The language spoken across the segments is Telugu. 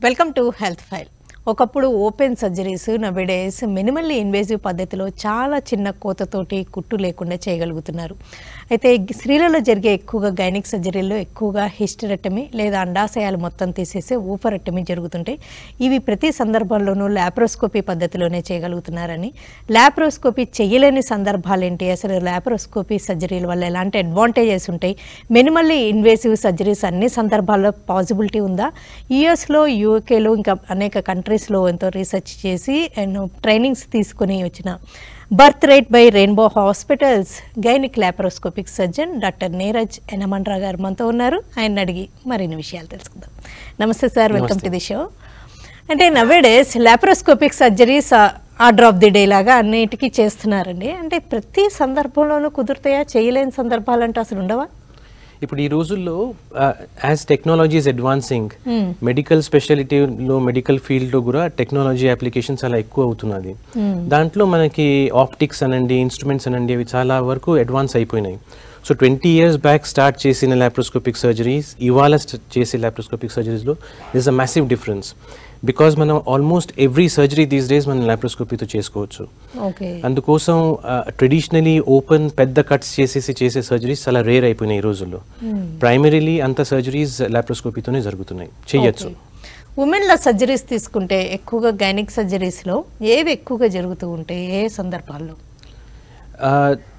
వెల్కమ్ టు హెల్త్ ఫైల్ ఒకప్పుడు open surgeries nowadays minimally invasive పద్ధతిలో చాలా చిన్న కోతతోటి కుట్టు లేకుండా చేయగలుగుతున్నారు అయితే స్త్రీలలో జరిగే ఎక్కువగా గైనిక్ సర్జరీల్లో ఎక్కువగా హిస్టరెక్టమీ లేదా అండాశయాలు మొత్తం తీసేసే ఊపరెక్టమీ జరుగుతుంటాయి ఇవి ప్రతి సందర్భంలోనూ ల్యాప్రోస్కోపీ పద్ధతిలోనే చేయగలుగుతున్నారని ల్యాప్రోస్కోపీ చేయలేని సందర్భాలు ఏంటి అసలు ల్యాప్రోస్కోపీ సర్జరీల వల్ల ఎలాంటి అడ్వాంటేజెస్ ఉంటాయి మినిమల్లీ ఇన్వేసివ్ సర్జరీస్ అన్ని సందర్భాల్లో పాసిబిలిటీ ఉందా యుఎస్లో యూకేలో ఇంకా అనేక కంట్రీస్లో ఎంతో రీసెర్చ్ చేసి ఎన్నో ట్రైనింగ్స్ తీసుకుని వచ్చిన birth right by Rainbow hospitals gynaec laparoscopic surgeon doctor Neeraj Enamandra గారు మనతో ఉన్నారు ఆయన అడిగి మరిన్ని విషయాలు తెలుసుకుందాం నమస్తే sir welcome to the show అంటే nowadays laparoscopic surgeries order of the day లాగా అన్నిటికీ చేస్తున్నారండి అంటే ప్రతి సందర్భంలోనూ కుదురుతాయా చేయలేని సందర్భాలు అంటే అసలు ఉండవా ఇప్పుడు ఈ రోజుల్లో as technology is advancing medical స్పెషాలిటీలో మెడికల్ ఫీల్డ్లో కూడా టెక్నాలజీ అప్లికేషన్ చాలా ఎక్కువ అవుతున్నది దాంట్లో మనకి ఆప్టిక్స్ అనండి ఇన్స్ట్రుమెంట్స్ అనండి అవి చాలా వరకు అడ్వాన్స్ అయిపోయినాయి so twenty years back start చేసిన ల్యాప్రోస్కోపిక్ సర్జరీస్ ఇవాళ st- చేసే ల్యాప్రోస్కోపిక్ సర్జరీస్లో this a massive difference because మనం almost every surgery these days మనం ల్యాప్రోస్కోపీతో చేసుకోవచ్చు ఓకే అందుకోసం ట్రెడిషనలీ ఓపెన్ పెద్ద కట్స్ చేసేసి చేసే సర్జరీస్ చాలా రేర్ అయిపోయినాయి ఈ రోజుల్లో ప్రైమరీలీ అంత సర్జరీస్ ల్యాప్రోస్కోపీతోనే జరుగుతున్నాయి చెయ్యొచ్చు ఉమెన్ల సర్జరీస్ తీసుకుంటే ఎక్కువగా గైనిక్ సర్జరీస్లో ఏవి ఎక్కువగా జరుగుతూ ఉంటాయి ఏ సందర్భాల్లో ఆ,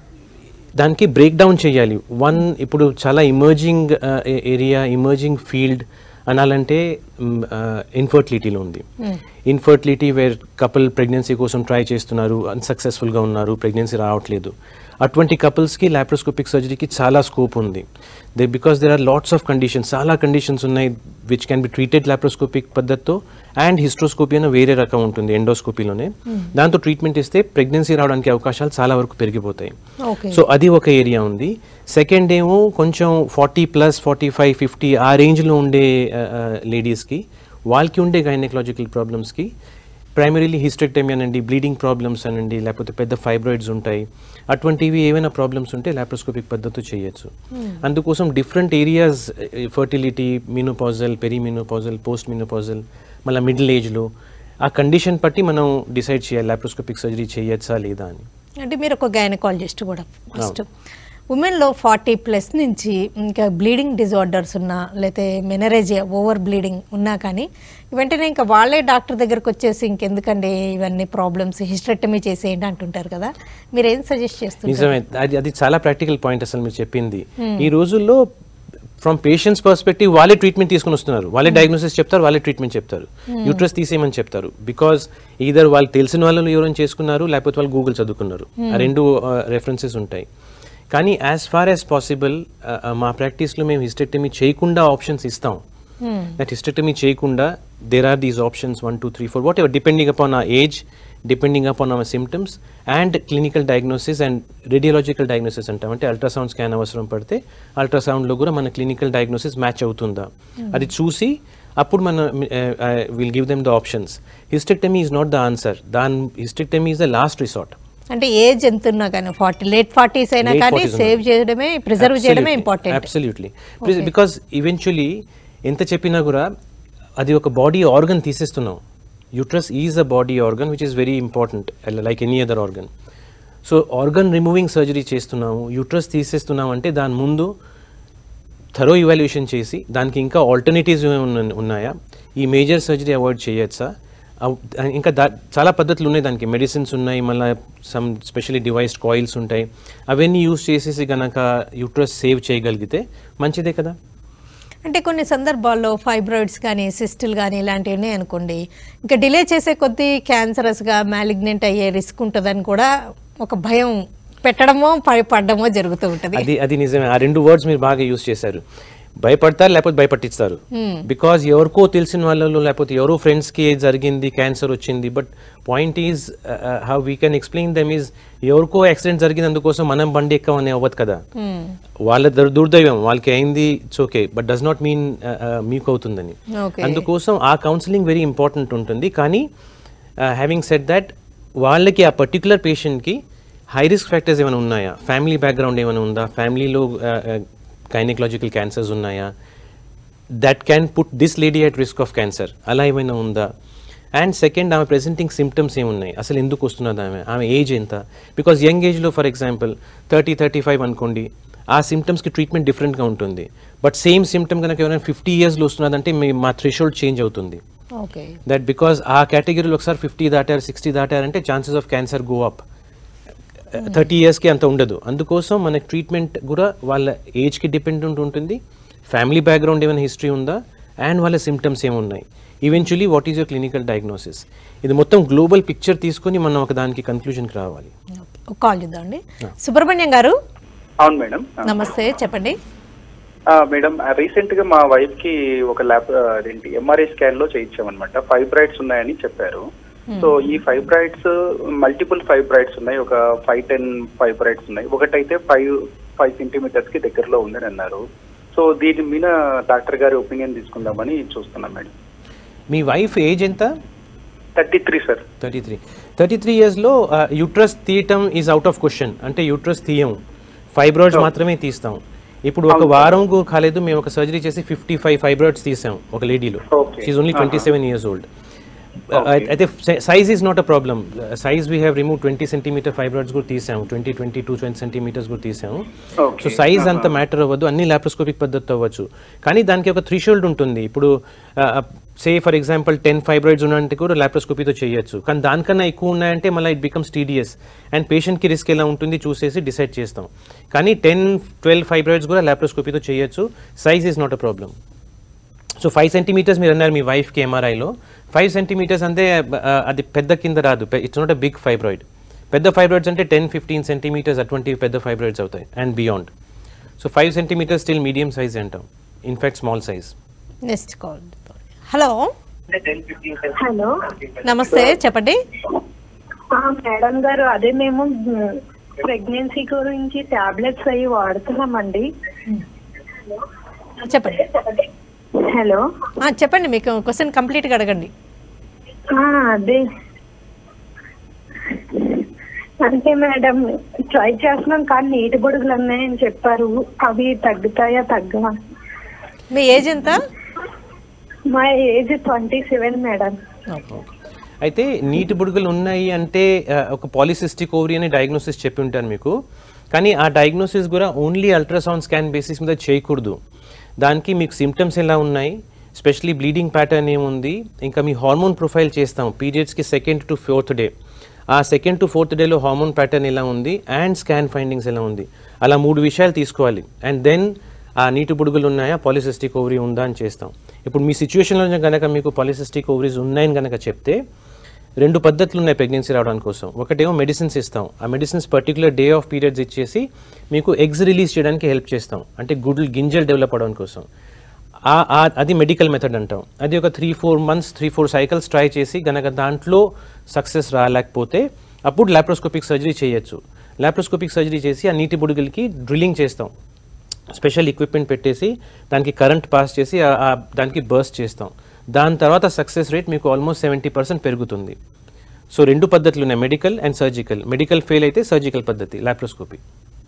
దానికి బ్రేక్ డౌన్ చేయాలి వన్ ఇప్పుడు చాలా ఇమర్జింగ్ ఏరియా ఇమర్జింగ్ ఫీల్డ్ అనాలంటే ఇన్ఫర్టిలిటీలో ఉంది ఇన్ఫర్టిలిటీ వేర్ కపుల్ ప్రెగ్నెన్సీ కోసం ట్రై చేస్తున్నారు అన్సక్సెస్ఫుల్గా ఉన్నారు ప్రెగ్నెన్సీ రావట్లేదు అటువంటి కపుల్స్కి లాప్రోస్కోపిక్ సర్జరీకి చాలా స్కోప్ ఉంది they because there are lots of conditions చాలా కండిషన్స్ ఉన్నాయి which can be treated laparoscopic పద్ధతితో అండ్ హిస్ట్రోస్కోపీ అనే వేరే రకం ఉంటుంది ఎండోస్కోపీలోనే దాంతో ట్రీట్మెంట్ ఇస్తే ప్రెగ్నెన్సీ రావడానికి అవకాశాలు చాలా వరకు పెరిగిపోతాయి ఓకే సో అది ఒక ఏరియా ఉంది సెకండ్ ఏమో కొంచెం forty plus forty five fifty ఆ రేంజ్లో ఉండే లేడీస్కి వాళ్ళకి ఉండే గైనకలాజికల్ ప్రాబ్లమ్స్కి ప్రైమరీలీ హిస్టెక్టమీ అనండి బ్లీడింగ్ ప్రాబ్లమ్స్ అనండి లేకపోతే పెద్ద ఫైబ్రాయిడ్స్ ఉంటాయి అటువంటివి ఏమైనా ప్రాబ్లమ్స్ ఉంటే లాప్రోస్కోపిక్ పద్ధతి చేయొచ్చు అందుకోసం different areas fertility menopausal perimenopausal post menopausal మళ్ళీ మిడిల్ ఏజ్లో ఆ కండిషన్ బట్టి మనం డిసైడ్ చేయాలి లాప్రోస్కోపిక్ సర్జరీ చేయొచ్చా లేదా అని అంటే మీరు ఒక గైనకాలజిస్ట్ కూడా ఫస్ట్ ఉమెన్లో ఫార్టీ ప్లస్ నుంచి ఇంకా బ్లీడింగ్ డిజార్డర్స్ ఉన్నా లేకపోతే మెనరేజియా ఓవర్ బ్లీడింగ్ ఉన్నా కానీ వెంటనే ఇంకా వాళ్ళే డాక్టర్ దగ్గరకు వచ్చేసి ఇంకెందుకండి ఇవన్నీ ప్రాబ్లమ్స్ హిస్టరెక్టమీ చేసేయండి అంటుంటారు కదా మీరు ఏం సజెస్ట్ చేస్తున్నారు నిజమే అది అది చాలా ప్రాక్టికల్ పాయింట్ అసలు మీరు చెప్పింది ఈ రోజుల్లో ఫ్రమ్ పేషెంట్స్ పర్స్పెక్టివ్ వాళ్ళే ట్రీట్మెంట్ తీసుకుని వస్తున్నారు వాళ్ళే డయాగ్నోసిస్ చెప్తారు వాళ్ళే ట్రీట్మెంట్ చెప్తారు యూట్రస్ తీసేయమని చెప్తారు బికాజ్ ఈధర్ వాళ్ళు తెలిసిన వాళ్ళు ఎవరైనా చేసుకున్నారు లేకపోతే వాళ్ళు గూగుల్ చదువుకున్నారు ఆ రెండు రెఫరెన్సెస్ ఉంటాయి కానీ యాజ్ ఫార్ యాజ్ పాసిబుల్ మా ప్రాక్టీస్లో మేము హిస్టెక్టమీ చేయకుండా ఆప్షన్స్ ఇస్తాం దట్ హిస్టెక్టమీ చేయకుండా there are these options one two three four whatever depending upon uh age depending upon our symptoms and clinical diagnosis and radiological diagnosis అంటాం అంటే అల్ట్రాసౌండ్ స్కాన్ అవసరం పడితే అల్ట్రాసౌండ్లో కూడా మన క్లినికల్ డయాగ్నోసిస్ మ్యాచ్ అవుతుందా అది చూసి అప్పుడు మన will give them the options hysterectomy is not the answer దాని hysterectomy is the last resort అంటే ఏజ్ ఎంత ఉన్నా కానీ ఫార్టీ లేట్ ఫార్టీస్ అయినా Late కానీ 40s సేవ్ చేయడమే ప్రిజర్వ్ చేయడమే ఇంపార్టెంట్ అబ్సల్యూట్లీ బికాస్ ఈవెన్చువలీ ఎంత చెప్పినా కూడా అది ఒక బాడీ ఆర్గన్ తీసేస్తున్నాం uterus is a body organ which is very important like any other organ so organ removing surgery చేస్తున్నాము యూట్రస్ తీసేస్తున్నాం అంటే దాని ముందు థరో ఇవాల్యుయేషన్ చేసి దానికి ఇంకా ఆల్టర్నేటివ్స్ ఉన్నాయా ఈ మేజర్ సర్జరీ అవాయిడ్ చేయొచ్చా అవ్- ఇంకా దా చాలా పద్ధతులు ఉన్నాయి దానికి మెడిసిన్స్ ఉన్నాయి మళ్ళీ సమ్ స్పెషల్లీ డివైస్డ్ కాయిల్స్ ఉంటాయి అవన్నీ యూస్ చేసేసి కనుక యూట్రస్ సేవ్ చేయగలిగితే మంచిదే కదా అంటే కొన్ని సందర్భాల్లో ఫైబ్రాయిడ్స్ కానీ సిస్టులు కానీ ఇలాంటివి ఉన్నాయి అనుకోండి ఇంకా డిలే చేసే కొద్దీ క్యాన్సరస్గా మ్యాలిగ్నెంట్ అయ్యే రిస్క్ ఉంటుందని కూడా ఒక భయం పెట్టడమో భయపడడమో జరుగుతూ ఉంటుంది అది అది నిజమే ఆ రెండు వర్డ్స్ మీరు బాగా యూస్ చేశారు భయపడతారు లేకపోతే భయపట్టిస్తారు బికాజ్ ఎవరికో తెలిసిన వాళ్ళలో లేకపోతే ఎవరో ఫ్రెండ్స్కి జరిగింది క్యాన్సర్ వచ్చింది but point is how we can explain them is ఎవరికో యాక్సిడెంట్ జరిగింది అందుకోసం మనం బండి ఎక్కమని అవ్వదు కదా వాళ్ళ దుర్- దుర్దైవం వాళ్ళకి అయింది it's okay but does not mean మీకు అవుతుందని ఓకే అందుకోసం ఆ కౌన్సిలింగ్ వెరీ ఇంపార్టెంట్ ఉంటుంది కానీ హ్యావింగ్ సెట్ దట్ వాళ్ళకి ఆ పర్టికులర్ పేషెంట్కి హై రిస్క్ ఫ్యాక్టర్స్ ఏమైనా ఉన్నాయా ఫ్యామిలీ బ్యాక్గ్రౌండ్ ఏమైనా ఉందా ఫ్యామిలీలో గైనకలాజికల్ క్యాన్సర్స్ ఉన్నాయా that can put this lady at risk of cancer అలా ఏమైనా ఉందా అండ్ సెకండ్ ఆమె ప్రెజెంటింగ్ సిమ్టమ్స్ ఏమున్నాయి అసలు ఎందుకు వస్తున్నది ఆమె ఆమె ఏజ్ ఎంత బికాజ్ యంగ్ ఏజ్లో for example thirty thirty five అనుకోండి ఆ సిమ్టమ్స్కి ట్రీట్మెంట్ డిఫరెంట్గా ఉంటుంది బట్ సేమ్ సిమ్టమ్ కనుక ఎవరైనా ఫిఫ్టీ ఇయర్స్లో వస్తున్నదంటే మీ మా థ్రెషోల్డ్ చేంజ్ అవుతుంది ఓకే దట్ బికాస్ ఆ కేటగిరీలో ఒకసారి ఫిఫ్టీ దాటారు సిక్స్టీ దాటారంటే chances of cancer go up thirty ఇయర్స్కి అంత ఉండదు అందుకోసం మనకి ట్రీట్మెంట్ కూడా వాళ్ళ ఏజ్కి డిపెండెంట్ ఉంటుంది ఫ్యామిలీ బ్యాక్గ్రౌండ్ ఏమైనా హిస్టరీ ఉందా అండ్ వాళ్ళ సిమ్టమ్స్ ఏమున్నాయి eventually what is your clinical diagnosis ఇది మొత్తం గ్లోబల్ పిక్చర్ తీసుకొని మనం ఒక దానికి కన్క్లూజన్కి రావాలి ఒక కాల్ చూద్దామండి సుబ్రహ్మణ్యం గారు అవును మేడం నమస్తే చెప్పండి ఆ, మేడం రీసెంట్ గా మా వైఫ్ కి ఒక ల్యాబ్ అదేంటి ఎంఆర్ఐ స్కాన్ లో చేయించామన్నమాట ఫైబ్రాయిడ్స్ ఉన్నాయని చెప్పారు సో ఈ ఫైబ్రాయిడ్స్ మల్టిపుల్ ఫైబ్రాయిడ్స్ ఉన్నాయి ఒక ఫైవ్ టెన్ ఫైబ్రాయిడ్స్ ఉన్నాయి ఒకటైతే ఫైవ్ ఫైవ్ సెంటీమీటర్స్ కి దగ్గరలో ఉందని అన్నారు సో దీని మీద డాక్టర్ గారి ఒపీనియన్ తీసుకుందామని చూస్తున్నాం మేడం మీ వైఫ్ ఏజ్ ఎంత thirty three sir thirty three thirty three ఇయర్స్లో యూట్రస్ తీయటం ఈజ్ అవుట్ ఆఫ్ క్వశ్చన్ అంటే యూట్రస్ తీయం ఫైబ్రాయిడ్స్ మాత్రమే తీస్తాం ఇప్పుడు ఒక వారం కు కాలేదు మేము ఒక సర్జరీ చేసి ఫిఫ్టీ ఫైవ్ ఫైబ్రాయిడ్స్ తీసాం ఒక లేడీలో Okay. She only twenty seven years old అయితే size is not a problem size we have remove twenty centimeter fibroids కూడా తీసాము twenty twenty two twenty centimeters కూడా తీసాము Okay. సో సైజ్ అంత మ్యాటర్ అవ్వదు అన్ని లాప్రోస్కోపిక్ పద్ధతి అవ్వచ్చు కానీ దానికి ఒక థ్రీషోల్డ్ ఉంటుంది ఇప్పుడు say for example ten fibroids ఉన్నంటే కూడా లాప్రోస్కోపీతో చేయొచ్చు కానీ దానికన్నా ఎక్కువ ఉన్నాయంటే మళ్ళీ ఇట్ బికమ్స్ టీడీఎస్ అండ్ పేషెంట్కి రిస్క్ ఎలా ఉంటుంది చూసేసి డిసైడ్ చేస్తాం కానీ టెన్ ట్వెల్వ్ ఫైబ్రాయిడ్స్ కూడా లాప్రోస్కోపీతో చేయొచ్చు size is not a problem so five centimetres మీరు అన్నారు మీ వైఫ్కి ఎంఆర్ఐలో ఫైవ్ సెంటీమీటర్స్ అంటే ఆ, అది పెద్ద కింద రాదు it's not a big fibroid పెద్ద ఫైబ్రాయిడ్స్ అంటే టెన్ ఫిఫ్టీన్ సెంటీమీటర్స్ అటువంటి పెద్ద ఫైబ్రాయిడ్స్ అవుతాయి and beyond so five centimetres still medium size అంటాం in fact small size next call hello hello నమస్తే చెప్పండి ఆ, మేడం గారు అదే మేము ప్రెగ్నెన్సీ గురించి టాబ్లెట్స్ అవి వాడుతున్నామండి చెప్పండి హలో ఆ, చెప్పండి మీకు క్వశ్చన్ కంప్లీట్గా అడగండి ఆ, అదే అంటే మేడం ట్రై చేస్తున్నాం కానీ నీటి బుడుగులు ఉన్నాయని చెప్పారు అవి తగ్గుతాయా తగ్గవా మీ ఏజ్ ఎంత మా ఏజ్ ట్వంటీ సెవెన్ మేడం అయితే నీటి బుడుగులు ఉన్నాయి అంటే ఆ, ఒక పాలిసిస్టిక్ ఓవరీ అనే డయాగ్నోసిస్ చెప్పి ఉంటాను మీకు కానీ ఆ డయాగ్నోసిస్ కూడా ఓన్లీ అల్ట్రాసౌండ్ స్కాన్ బేసిస్ మీద చేయకూడదు దానికి మీకు సిమ్టమ్స్ ఎలా ఉన్నాయి స్పెషలీ బ్లీడింగ్ ప్యాటర్న్ ఏముంది ఇంకా మీ హార్మోన్ ప్రొఫైల్ చేస్తాం పీరియడ్స్కి సెకండ్ టు ఫోర్త్ డే ఆ సెకండ్ టు ఫోర్త్ డేలో హార్మోన్ ప్యాటర్న్ ఎలా ఉంది అండ్ స్కాన్ ఫైండింగ్స్ ఎలా ఉంది అలా మూడు విషయాలు తీసుకోవాలి అండ్ దెన్ ఆ నీటి బుడుగులు ఉన్నాయా పాలిసిస్టిక్ ఓవరీ ఉందా అని చేస్తాం ఇప్పుడు మీ సిచ్యువేషన్లో కనుక మీకు పాలిసిస్టిక్ ఓవరీస్ ఉన్నాయని కనుక చెప్తే రెండు పద్ధతులు ఉన్నాయి ప్రెగ్నెన్సీ రావడానికి కోసం ఒకటేమో మెడిసిన్స్ ఇస్తాం ఆ medicines particular day of periods ఇచ్చేసి మీకు ఎగ్స్ రిలీజ్ చేయడానికి హెల్ప్ చేస్తాం అంటే గుడ్లు గింజలు డెవలప్ అవడం కోసం ఆ- ఆ- అది మెడికల్ మెథడ్ అంటాం అది ఒక three four months three four cycles try చేసి గనక దాంట్లో సక్సెస్ రాలేకపోతే అప్పుడు లాప్రోస్కోపిక్ సర్జరీ చేయొచ్చు లాప్రోస్కోపిక్ సర్జరీ చేసి ఆ నీటి బుడుగులకి డ్రిల్లింగ్ చేస్తాం స్పెషల్ ఎక్విప్మెంట్ పెట్టేసి దానికి కరెంట్ పాస్ చేసి ఆ- ఆ దానికి బర్స్ట్ చేస్తాం దాని తర్వాత సక్సెస్ రేట్ మీకు ఆల్మోస్ట్ సెవెంటీ పర్సెంట్ పెరుగుతుంది సో రెండు పద్ధతులు ఉన్నాయి medical and surgical medical fail అయితే సర్జికల్ పద్ధతి లాప్రోస్కోపీ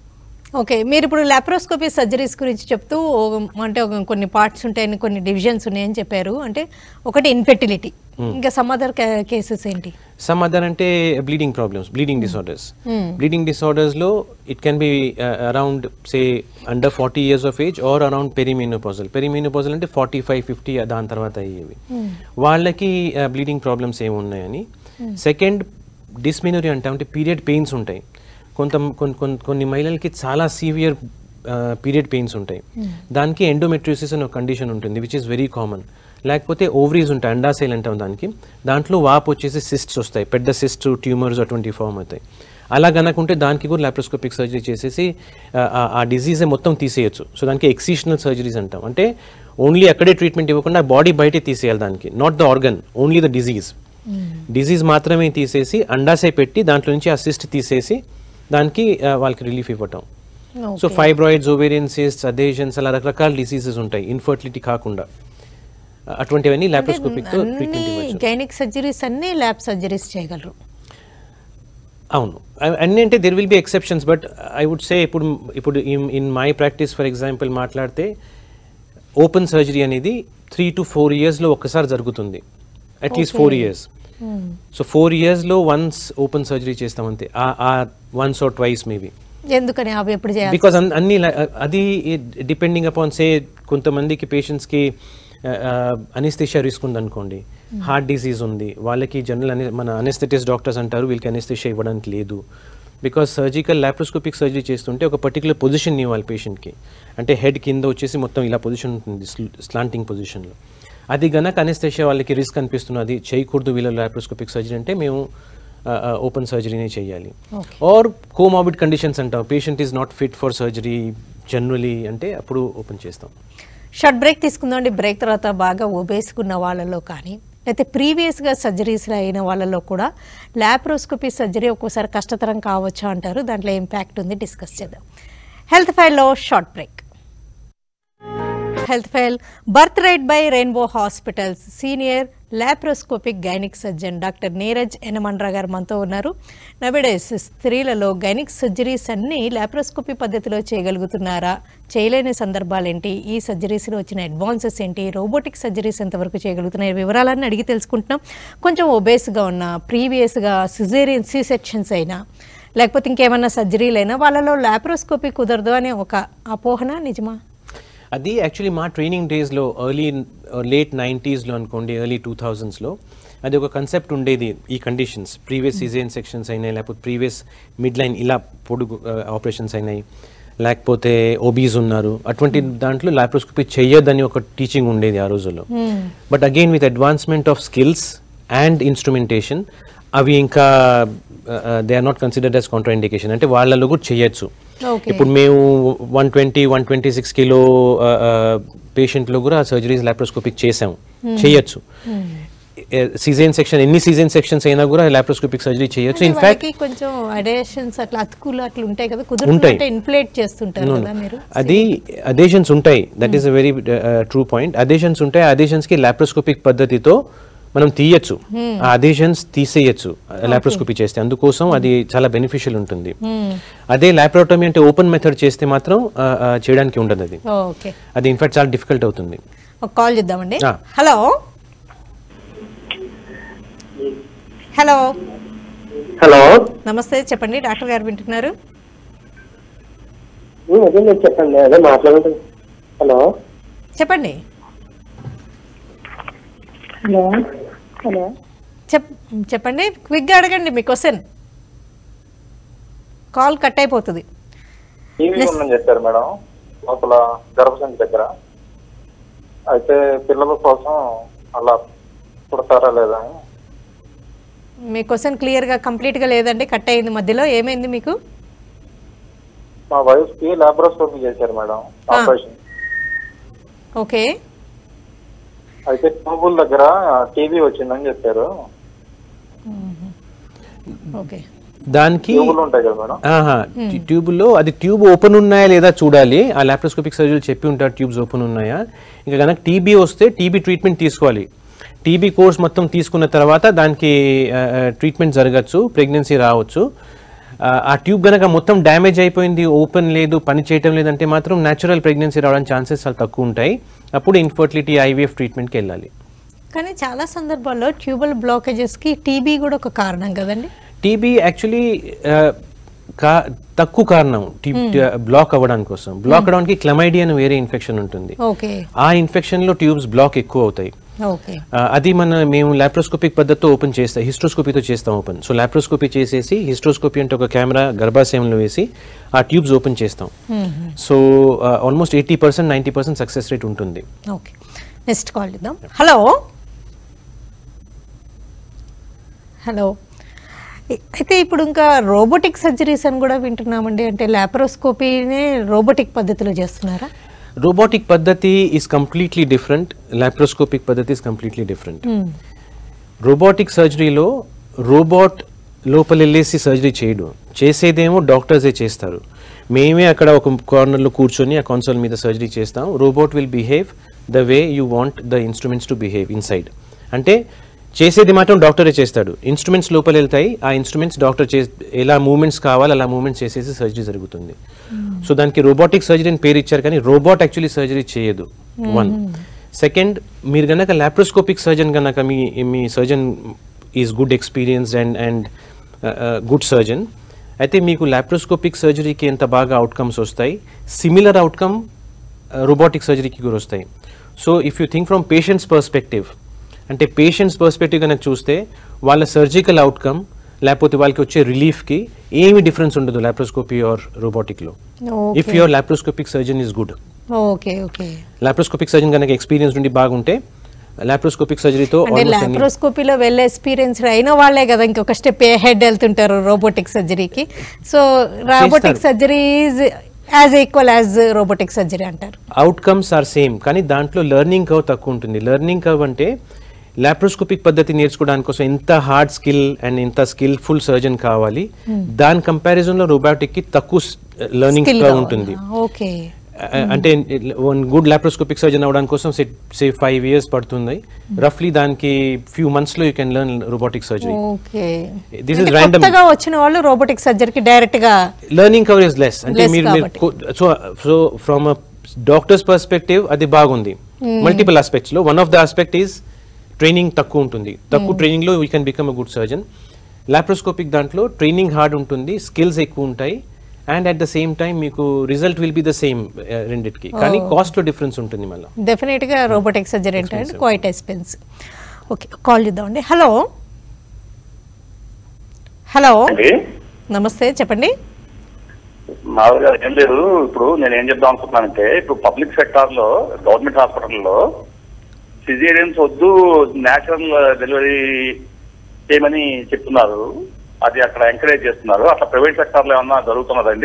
ఓకే మీరు ఇప్పుడు లాప్రోస్కోపీ సర్జరీస్ గురించి చెప్తూ ఓ- అంటే ఒక కొన్ని పార్ట్స్ ఉంటాయని కొన్ని డివిజన్స్ ఉన్నాయని చెప్పారు అంటే ఒకటి ఇన్ఫెర్టిలిటీ ఇంకా సమ్ అదర్ కేసెస్ ఏంటి సమ్ అదర్ అంటే bleeding problems bleeding disorders bleeding డిసార్డర్స్లో it can be around say under forty years of age or around perimenopausal perimenopausal అంటే ఫార్టీ ఫైవ్ ఫిఫ్టీ దాని తర్వాత అయ్యేవి వాళ్ళకి బ్లీడింగ్ ప్రాబ్లమ్స్ ఏమి ఉన్నాయని సెకండ్ డిస్మినరీ అంటాం అంటే పీరియడ్ పెయిన్స్ ఉంటాయి కొంత కొన్ని కొన్ని కొన్ని మహిళలకి చాలా సీవియర్ పీరియడ్ పెయిన్స్ ఉంటాయి దానికి ఎండోమెట్రియోసిస్ అనే ఒక కండిషన్ ఉంటుంది విచ్ ఇస్ వెరీ కామన్ లేకపోతే ఓవరీస్ ఉంటాయి అండాసైల్ అంటాం దానికి దాంట్లో వాపు వచ్చేసి సిస్ట్స్ వస్తాయి పెద్ద సిస్ట్ ట్యూమర్స్ అటువంటి ఫామ్ అవుతాయి అలా కనుకుంటే దానికి కూడా లాప్రోస్కోపిక్ సర్జరీ చేసేసి ఆ, ఆ- ఆ డిజీజే మొత్తం తీసేయచ్చు సో దానికి ఎక్సిషనల్ సర్జరీస్ అంటాం అంటే ఓన్లీ అక్కడే ట్రీట్మెంట్ ఇవ్వకుండా బాడీ బయటే తీసేయాలి దానికి not the organ only the disease disease మాత్రమే తీసేసి అండాసై పెట్టి దాంట్లో నుంచి ఆ సిస్ట్ తీసేసి దానికి ఆ, వాళ్ళకి రిలీఫ్ ఇవ్వటం so fibroids ovarian cyst adhesions అలా రకరకాల డిసీజెస్ ఉంటాయి ఇన్ఫర్టిలిటీ కాకుండా అటువంటివన్నీ లాప్రోస్కోపిక్తో ట్రీట్మెంట్ అన్ని ఇవ్వచ్చు గైనిక్ సర్జరీస్ అన్ని ల్యాబ్ సర్జరీస్ చేయగలరు అవును అ- అన్ని అంటే there will be exceptions but I would say ఇప్పుడు ఇప్పుడు in my practice for example మాట్లాడితే ఓపెన్ సర్జరీ అనేది త్రీ టు ఫోర్ ఇయర్స్లో ఒక్కసారి జరుగుతుంది at least four years so four ఇయర్స్లో వన్స్ ఓపెన్ సర్జరీ చేస్తాం అంతే ఆ వన్స్ ఆర్ ట్వైస్ మేబీ ఎందుకని అవి ఎప్పుడు చేయాలి బికాస్ అన్ని ల- అది డిపెండింగ్ అపాన్ సే కొంతమందికి పేషెంట్స్కి అనిస్థిషియా రిస్క్ ఉంది అనుకోండి హార్ట్ డిసీజ్ ఉంది వాళ్ళకి జనరల్ అని మన అనెస్థెటిస్ డాక్టర్స్ అంటారు వీళ్ళకి అనెస్థిషియా ఇవ్వడానికి లేదు బికాస్ సర్జికల్ లాప్రోస్కోపిక్ సర్జరీ చేస్తుంటే ఒక పర్టికులర్ పొజిషన్ ఇవ్వాలి పేషెంట్కి అంటే హెడ్ కింద వచ్చేసి మొత్తం ఇలా పొజిషన్ ఉంటుంది స్లాంటింగ్ పొజిషన్లో అది గనక అనెస్థిషియా వాళ్ళకి రిస్క్ అనిపిస్తున్నది చేయకూడదు వీళ్ళ లాప్రోస్కోపిక్ సర్జరీ అంటే మేము ఓపెన్ సర్జరీనే చేయాలి ఆర్ కోమాబిడ్ కండిషన్స్ అంటాం patient is not fit for surgery generally అంటే అప్పుడు ఓపెన్ చేస్తాం షార్ట్ బ్రేక్ తీసుకుందామండి బ్రేక్ తర్వాత బాగా ఒబేసుకున్న వాళ్ళలో కానీ అయితే ప్రీవియస్గా సర్జరీస్ అయిన వాళ్ళలో కూడా ల్యాప్రోస్కోపీ సర్జరీ ఒక్కోసారి కష్టతరం కావచ్చు అంటారు దాంట్లో ఇంపాక్ట్ ఉంది డిస్కస్ చేద్దాం హెల్త్ ఫైల్లో short break health file Birth Right by Rainbow Hospitals senior laparoscopic gynaec surgeon doctor Neeraj Enamandra గారు మనతో ఉన్నారు నవిడేస్ స్త్రీలలో గైనిక్ సర్జరీస్ అన్ని లాప్రోస్కోపీ పద్ధతిలో చేయగలుగుతున్నారా చేయలేని సందర్భాలు ఏంటి ఈ సర్జరీస్లో వచ్చిన అడ్వాన్సెస్ ఏంటి రోబోటిక్ సర్జరీస్ ఎంతవరకు చేయగలుగుతున్నాయి వివరాలన్నీ అడిగి తెలుసుకుంటున్నాం కొంచెం ఒబేస్గా ఉన్న ప్రీవియస్గా సిజేరియన్ సి సెక్షన్స్ అయినా లేకపోతే ఇంకేమన్నా సర్జరీలైనా వాళ్ళలో లాప్రోస్కోపీ కుదరదు అనే ఒక అపోహన నిజమా అది యాక్చువల్లీ మా ట్రైనింగ్ డేస్లో ఎర్లీ లేట్ నైంటీస్లో అనుకోండి ఎర్లీ టూ థౌజండ్స్లో అది ఒక కన్సెప్ట్ ఉండేది ఈ కండిషన్స్ ప్రీవియస్ సిజేన్ సెక్షన్స్ అయినాయి లేకపోతే ప్రీవియస్ మిడ్ లైన్ ఇలా పొడుగు ఆపరేషన్స్ అయినాయి లేకపోతే ఓబీస్ ఉన్నారు అటువంటి దాంట్లో లాప్రోస్కోపీ చేయొద్దని ఒక టీచింగ్ ఉండేది ఆ రోజుల్లో but again with advancement of skills and instrumentation అవి ఇంకా they are not considered as contraindication అంటే వాళ్ళలో కూడా చేయొచ్చు ఓకే ఇప్పుడు మేము one twenty one twenty six kilo పేషెంట్లో కూడా సర్జరీస్ లాప్రోస్కోపిక్ చేసాం చేయొచ్చు సీజన్ సెక్షన్ ఎన్ని సీజన్ సెక్షన్స్ అయినా కూడా లాప్రోస్కోపిక్ సర్జరీ చేయొచ్చు ఇన్ఫాక్ట్ వాళ్ళకి కొంచెం అడేషన్స్ అట్లా అతుకులు అట్లా ఉంటాయి కదా ఉంటాయి. కుదురుతుంటే ఇన్ఫ్లేట్ చేస్తుంటారు కదా మీరు అది అదేషన్స్ ఉంటాయి that is a very true point adhesions ఉంటాయి అదేషన్స్ కి లాప్రోస్కోపిక్ పద్ధతితో మనం తీయచ్చు ఆ అదేషన్స్ తీసేయచ్చు లాప్రోస్కోపీ చేస్తే అందుకోసం అది చాలా బెనిఫిషియల్ ఉంటుంది అదే లాప్రోటమీ అంటే ఓపెన్ మెథడ్ చేస్తే మాత్రం ఆ, ఆ, చేయడానికి ఉండదు అది ఓకే అది ఇన్ఫాక్ట్ చాలా డిఫికల్ట్ అవుతుంది ఒక కాల్ చేద్దామండి ఆ. హలో హలో హలో నమస్తే చెప్పండి డాక్టర్ గారు వింటున్నారు ఉమ్, అదే మీరు చెప్పండి అదే మాట్లాడండి హలో చెప్పండి హలో హలో చెప్ చెప్పండి క్విక్గా అడగండి మీ క్వశ్చన్ కాల్ కట్ అయిపోతుంది టీవీ ఉందని చెప్పారు మేడం లోపల గర్భసంచి దగ్గర అయితే పిల్లల కోసం అలా పుడతారా లేదా అని మీ క్వశ్చన్ క్లియర్గా కంప్లీట్గా లేదండి కట్ అయింది మధ్యలో ఏమైంది మీకు మా వైఫ్ కి లాబ్రోస్కోపీ చేశారు మేడం ఆపరేషన్ ఓకే అయితే ట్యూబుల్ దగ్గర టీవీ వచ్చిందని చెప్పారు ఓకే దానికి ట్యూబులు ఉంటాయి కదా మేడం ఆహా ట్యూబ్లో అది ట్యూబ్ ఓపెన్ ఉన్నాయా లేదా చూడాలి ఆ లాప్రోస్కోపిక్ సర్జరీ చెప్పి ఉంటారు ట్యూబ్స్ ఓపెన్ ఉన్నాయా ఇంకా కనుక టీబీ వస్తే టీబీ ట్రీట్మెంట్ తీసుకోవాలి టీబీ కోర్స్ మొత్తం తీసుకున్న తర్వాత దానికి ట్రీట్మెంట్ జరగచ్చు ప్రెగ్నెన్సీ రావచ్చు ఆ, ఆ ట్యూబ్ కనుక మొత్తం డ్యామేజ్ అయిపోయింది ఓపెన్ లేదు పని చేయటం లేదంటే మాత్రం న్యాచురల్ ప్రెగ్నెన్సీ రావడానికి ఛాన్సెస్ చాలా తక్కువ ఉంటాయి అప్పుడు ఇన్ఫర్టిలిటీ ఐవీఎఫ్ ట్రీట్మెంట్కి వెళ్ళాలి కానీ చాలా సందర్భాల్లో ట్యూబల్ బ్లాకేజెస్కి టీబీ కూడా ఒక కారణం కదండి టీబీ యాక్చువల్లీ కా తక్కువ కారణం బ్లాక్ అవ్వడానికి కోసం బ్లాక్ అవ్వడానికి క్లమైడియా అని వేరే ఇన్ఫెక్షన్ ఉంటుంది ఓకే ఆ ఇన్ఫెక్షన్ లో ట్యూబ్స్ బ్లాక్ ఎక్కువ అవుతాయి ఓకే ఆ, అది మన మేము లాప్రోస్కోపిక్ పద్ధతితో ఓపెన్ చేస్తాం హిస్ట్రోస్కోపీతో చేస్తాం ఓపెన్ సో లాప్రోస్కోపీ చేసేసి హిస్ట్రోస్కోపీ అంటే ఒక కెమెరా గర్భాశయంలో వేసి ఆ ట్యూబ్స్ ఓపెన్ చేస్తాం so almost eighty percent ninety percent success rate ఉంటుంది ఓకే నెక్స్ట్ కాల్ ఇద్దాం హలో హలో అయితే ఇప్పుడు ఇంకా రోబోటిక్ సర్జరీస్ అని కూడా వింటున్నామండి అంటే లాప్రోస్కోపీనే రోబోటిక్ పద్ధతిలో చేస్తున్నారా రోబోటిక్ పద్ధతి ఈస్ కంప్లీట్లీ డిఫరెంట్ లాప్రోస్కోపిక్ పద్ధతి ఈస్ కంప్లీట్లీ డిఫరెంట్ రోబోటిక్ సర్జరీలో రోబోట్ లోపల వెళ్ళేసి సర్జరీ చేయడు చేసేదేమో డాక్టర్సే చేస్తారు మేమే అక్కడ ఒక కార్నర్లో కూర్చొని ఆ కన్సోల్ మీద సర్జరీ చేస్తాం robot will behave the way you want the instruments to behave inside అంటే చేసేది మాత్రం డాక్టరే చేస్తాడు ఇన్స్ట్రుమెంట్స్ లోపల వెళ్తాయి ఆ ఇన్స్ట్రుమెంట్స్ డాక్టర్ చే ఎలా మూమెంట్స్ కావాలి అలా మూమెంట్స్ చేసేసి సర్జరీ జరుగుతుంది సో దానికి రోబోటిక్ సర్జరీ అని పేరు ఇచ్చారు కానీ రోబోట్ యాక్చువల్లీ సర్జరీ చేయదు వన్ సెకండ్ మీరు గనక లాప్రోస్కోపిక్ సర్జన్ గనక మీ మీ surgeon is good experience and and good surgeon అయితే మీకు లాప్రోస్కోపిక్ సర్జరీకి ఎంత బాగా అవుట్కమ్స్ వస్తాయి సిమిలర్ అవుట్కమ్ రోబోటిక్ సర్జరీకి కూడా వస్తాయి so if you think from patients perspective అంటే పేషెంట్స్ పర్స్పెక్టివ్ కనుక చూస్తే వాళ్ళ సర్జికల్ అవుట్కమ్ లేకపోతే వాళ్ళకి వచ్చే రిలీఫ్కి ఏమి డిఫరెన్స్ ఉండదు లాప్రోస్కోపీ ఆర్ రోబోటిక్లో if your laparoscopic surgeon is good okay okay laparoscopic surgeon కనుక ఎక్స్పీరియన్స్ నుండి బాగుంటే లాప్రోస్కోపిక్ సర్జరీతో అంటే లాప్రోస్కోపీలో వెళ్ళే ఎక్స్పీరియన్స్ అయిన వాళ్ళే కదా ఇంకొక స్టెప్ హెడ్ వెళ్తుంటారు రోబోటిక్ సర్జరీకి సో రోబోటిక్ చేస్తారు. Surgery is as equal as robotic surgery అంటారు అవుట్కమ్స్ ఆర్ సేమ్ కానీ దాంట్లో లెర్నింగ్ కర్వ్ తక్కువ ఉంటుంది లెర్నింగ్ కర్వ్ అంటే లాప్రోస్కోపిక్ పద్ధతి నేర్చుకోవడానికి కోసం ఎంత హార్డ్ స్కిల్ అండ్ ఎంత స్కిల్ఫుల్ సర్జన్ కావాలి దాని కంపారిజన్లో రోబోటిక్కి తక్కువ లెర్నింగ్ స్కిల్ కర్వ్ ఉంటుంది ఓకే అ- అంటే వన్ గుడ్ లాప్రోస్కోపిక్ సర్జన్ అవడానికి కోసం సే ఫైవ్ ఇయర్స్ పడుతుంది రఫ్లీ దానికి ఫ్యూ మంత్స్ లో you can learn robotic surgery okay This is అంటే random. కొత్తగా వచ్చిన వాళ్ళు రోబోటిక్ సర్జరీకి డైరెక్ట్ గా లెర్నింగ్ కవర్ ఇస్ లెస్ అంటే Less మీరు కాబట్టి. So so from doctors perspective అది బాగుంది మల్టిపుల్ ఆస్పెక్ట్స్ లో one of the aspect is training తక్కువ ఉంటుంది తక్కువ ట్రైనింగ్ లో we can become a good surgeon laparoscopic దాంట్లో ట్రైనింగ్ హార్డ్ ఉంటుంది స్కిల్స్ ఎక్కువ ఉంటాయి and at the same time మీకు result will be the same రెండిటికి కానీ కాస్ట్ లో డిఫరెన్స్ ఉంటుంది మళ్ళీ డెఫినెట్ గా రోబోటిక్ సర్జరీ అంటే క్వైట్ ఎక్స్పెన్సివ్ ఓకే కాల్ చేద్దామండి హలో హలో అండి నమస్తే చెప్పండి మామూలుగా ఏం లేదు ఇప్పుడు నేను ఏం చెప్దాం అనుకుంటున్నానంటే ఇప్పుడు పబ్లిక్ సెక్టార్ లో గవర్నమెంట్ హాస్పిటల్లో సిజేరియన్స్ వద్దు న్యాచురల్ డెలివరీ చేయమని చెప్తున్నారు అది అక్కడ ఎంకరేజ్ చేస్తున్నారు అట్లా ప్రైవేట్ సెక్టార్ లో ఏమన్నా జరుగుతున్నదండి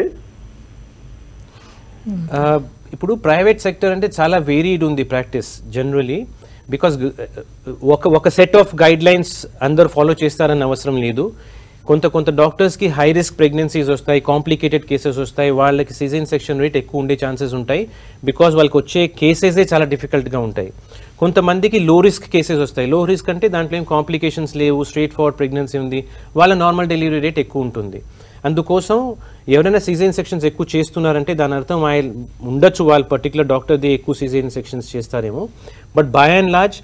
ఆ, ఇప్పుడు ప్రైవేట్ సెక్టర్ అంటే చాలా వేరీడ్ ఉంది ప్రాక్టీస్ జనరలీ బికాస్ ఒక ఒక సెట్ ఆఫ్ గైడ్ లైన్స్ అందరు ఫాలో చేస్తారని అవసరం లేదు కొంత కొంత డాక్టర్స్కి హై రిస్క్ ప్రెగ్నెన్సీస్ వస్తాయి కాంప్లికేటెడ్ కేసెస్ వస్తాయి వాళ్ళకి సిజన్ సెక్షన్ రేట్ ఎక్కువ ఉండే ఛాన్సెస్ ఉంటాయి బికాస్ వాళ్ళకి వచ్చే కేసెసే చాలా డిఫికల్ట్గా ఉంటాయి కొంతమందికి లో రిస్క్ కేసెస్ వస్తాయి లో రిస్క్ అంటే దాంట్లో ఏం కాంప్లికేషన్స్ లేవు స్ట్రేట్ ఫార్వర్డ్ ప్రెగ్నెన్సీ ఉంది వాళ్ళ నార్మల్ డెలివరీ రేట్ ఎక్కువ ఉంటుంది అందుకోసం ఎవరైనా సీజన్ సెక్షన్స్ ఎక్కువ చేస్తున్నారంటే దాని అర్థం ఆయన ఉండొచ్చు వాళ్ళ పర్టికులర్ డాక్టర్ది ఎక్కువ సీజన్ సెక్షన్స్ చేస్తారేమో బట్ బై అండ్ లార్జ్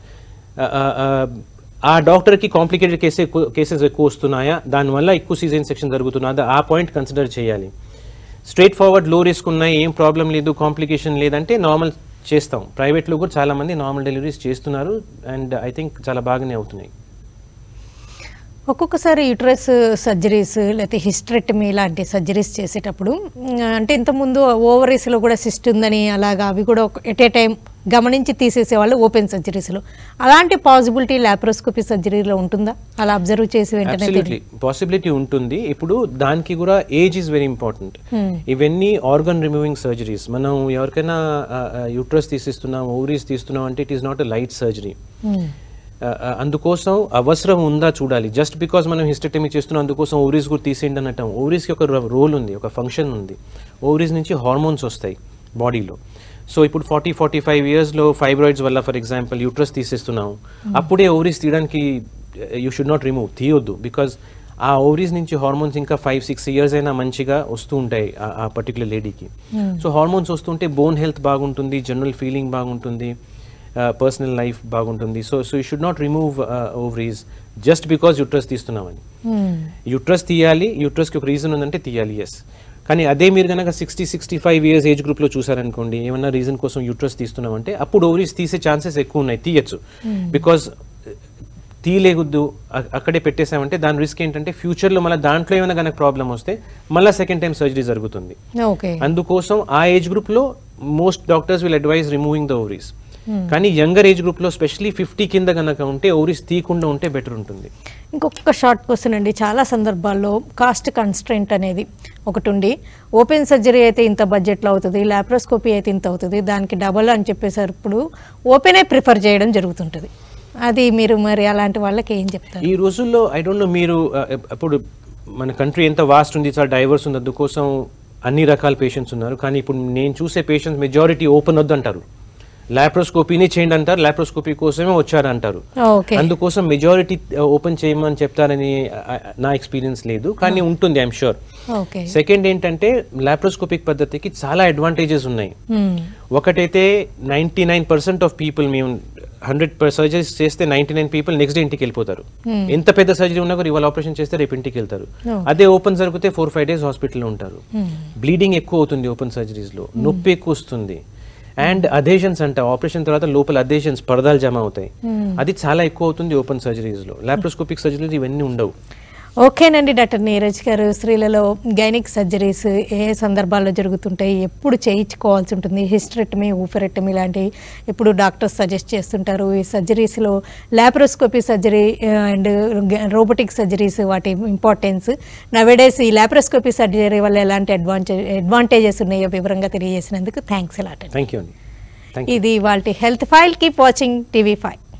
ఆ డాక్టర్కి కాంప్లికేటెడ్ కేసెస్ ఎక్కువ కేసెస్ ఎక్కువ వస్తున్నాయా దానివల్ల ఎక్కువ సీజన్ సెక్షన్ జరుగుతున్నదా ఆ పాయింట్ కన్సిడర్ చేయాలి స్ట్రేట్ ఫార్వర్డ్ లో రిస్క్ ఉన్నాయి ఏం ప్రాబ్లం లేదు కాంప్లికేషన్ లేదంటే నార్మల్ చేస్తాం ప్రైవేట్లో కూడా చాలా మంది నార్మల్ డెలివరీస్ చేస్తున్నారు అండ్ ఐ థింక్ చాలా బాగానే అవుతున్నాయి ఒక్కొక్కసారి యూట్రస్ సర్జరీస్ లేకపోతే హిస్టరెక్టమీ లాంటి సర్జరీస్ చేసేటప్పుడు ఉమ్, అంటే ఇంతకుముందు ఓవరీస్లో కూడా సిస్ట్ ఉందని అలాగా అవి కూడా ఎట్ ఏ టైం గమనించి తీసేసే వాళ్ళు ఓపెన్ సర్జరీస్లో అలాంటి పాసిబిలిటీ లాప్రోస్కోపీ సర్జరీలో ఉంటుందా అలా అబ్జర్వ్ చేసి వెంటనే అబ్సల్యూట్లీ పాసిబిలిటీ ఉంటుంది ఇప్పుడు దానికి కూడా ఏజ్ ఈజ్ వెరీ ఇంపార్టెంట్ ఇవన్నీ ఆర్గన్ రిమూవింగ్ సర్జరీస్ మనం ఎవరికైనా యూట్రస్ తీసిస్తున్నాం ఓవరీస్ తీస్తున్నాం అంటే it is not a light surgery అందుకోసం అవసరం ఉందా చూడాలి జస్ట్ బికాస్ మనం హిస్టెటమీ చేస్తున్నాం అందుకోసం ఓవరీస్ కూడా తీసేయండి అనటం ఓవరీస్కి ఒక రోల్ ఉంది ఒక ఫంక్షన్ ఉంది ఓవరీస్ నుంచి హార్మోన్స్ వస్తాయి బాడీలో సో ఇప్పుడు ఫార్టీ ఫార్టీ ఫైవ్ ఇయర్స్లో ఫైబ్రాయిడ్స్ వల్ల ఫర్ ఎగ్జాంపుల్ యూట్రస్ తీసేస్తున్నాం అప్పుడే ఓవరీస్ తీయడానికి యూ షుడ్ నాట్ రిమూవ్ తీయొద్దు బికాజ్ ఆ ఓవరీస్ నుంచి హార్మోన్స్ ఇంకా ఫైవ్ సిక్స్ ఇయర్స్ అయినా మంచిగా వస్తూ ఉంటాయి ఆ- ఆ పర్టికులర్ లేడీకి సో హార్మోన్స్ వస్తుంటే బోన్ హెల్త్ బాగుంటుంది జనరల్ ఫీలింగ్ బాగుంటుంది పర్సనల్ లైఫ్ బాగుంటుంది so so you should not remove ovaries just because uterus తీస్తున్నామని యూట్రస్ తీయాలి యూట్రస్కి ఒక రీజన్ ఉందంటే తీయాలి ఎస్ కానీ అదే మీరు కనుక sixty sixty five years age గ్రూప్లో చూసారనుకోండి ఏమన్నా రీజన్ కోసం యూట్రస్ తీస్తున్నామంటే అప్పుడు ఓవరీస్ తీసే ఛాన్సెస్ ఎక్కువ ఉన్నాయి తీయచ్చు బికాజ్ తీయలేగుద్దు అ- అక్కడే పెట్టేసామంటే దాని రిస్క్ ఏంటంటే ఫ్యూచర్లో మళ్ళీ దాంట్లో ఏమైనా కనుక ప్రాబ్లం వస్తే మళ్ళీ సెకండ్ టైం సర్జరీ జరుగుతుంది ఓకే అందుకోసం ఆ ఏజ్ గ్రూప్లో most doctors will advise removing the ovaries కానీ యంగర్ ఏజ్ గ్రూప్లో స్పెషలీ ఫిఫ్టీ కింద కనుక ఉంటే ఓవరీస్ తీయకుండా ఉంటే బెటర్ ఉంటుంది ఇంకొక షార్ట్ క్వశ్చన్ అండి చాలా సందర్భాల్లో కాస్ట్ కన్స్ట్రెంట్ అనేది ఒకటి ఉండి ఓపెన్ సర్జరీ అయితే ఇంత బడ్జెట్లో అవుతుంది లాప్రోస్కోపీ అయితే ఇంత అవుతుంది దానికి డబల్ అని చెప్పేసరి ఇప్పుడు ఓపెనే ప్రిఫర్ చేయడం జరుగుతుంటుంది అది మీరు మరి అలాంటి వాళ్ళకి ఏం చెప్తారు ఈ రోజుల్లో ఐ డోంట్ నో మీరు uh, అప్పుడు మన కంట్రీ ఎంత వాస్ట్ ఉంది చాలా డైవర్స్ ఉంది అందుకోసం అన్ని రకాల పేషెంట్స్ ఉన్నారు కానీ ఇప్పుడు నేను చూసే పేషెంట్స్ మెజారిటీ ఓపెన్ వద్దంటారు లాప్రోస్కోపీని చేయండి అంటారు లాప్రోస్కోపీ కోసమే వచ్చారు అంటారు ఓకే అందుకోసం మెజారిటీ ఓపెన్ చేయమని చెప్తారని ఆ, నా ఎక్స్పీరియన్స్ లేదు కానీ ఉంటుంది ఐఎమ్ షూర్ ఓకే సెకండ్ ఏంటంటే లాప్రోస్కోపిక్ పద్ధతికి చాలా అడ్వాంటేజెస్ ఉన్నాయి ఒకటైతే ninety nine percent of people మేము హండ్రెడ్ సర్జరీస్ చేస్తే ninety nine people next day ఇంటికి వెళ్ళిపోతారు ఎంత పెద్ద సర్జరీ ఉన్నా కూడా ఇవాళ ఆపరేషన్ చేస్తే రేపు ఇంటికి వెళ్తారు అదే ఓపెన్ జరిగితే ఫోర్ ఫైవ్ డేస్ హాస్పిటల్లో ఉంటారు బ్లీడింగ్ ఎక్కువ అవుతుంది ఓపెన్ సర్జరీస్ లో నొప్పి ఎక్కువ వస్తుంది అండ్ అధేషన్స్ అంట ఆపరేషన్ తర్వాత లోపల అధేషన్స్ పరదాలు జమ అవుతాయి అది చాలా ఎక్కువ అవుతుంది ఓపెన్ సర్జరీస్ లో లాప్రోస్కోపిక్ సర్జరీస్ ఇవన్నీ ఉండవు ఓకేనండి డాక్టర్ నీరజ్ గారు స్త్రీలలో గైనిక్ సర్జరీస్ ఏ ఏ సందర్భాల్లో జరుగుతుంటాయి ఎప్పుడు చేయించుకోవాల్సి ఉంటుంది హిస్టరెక్టమీ ఊఫరెక్టమీ లాంటివి ఎప్పుడు డాక్టర్స్ సజెస్ట్ చేస్తుంటారు ఈ సర్జరీస్లో laparoscopy surgery and robotic surgeries వాటి ఇంపార్టెన్స్ నవేడేస్ ఈ లాప్రోస్కోపీ సర్జరీ వల్ల ఎలాంటి అడ్వాంటేజ్ అడ్వాంటేజెస్ ఉన్నాయో వివరంగా తెలియజేసినందుకు థ్యాంక్స్ అలాట్ థ్యాంక్ యూ అండి థ్యాంక్ యూ ఇది వాళ్ళ health file keep watching TV five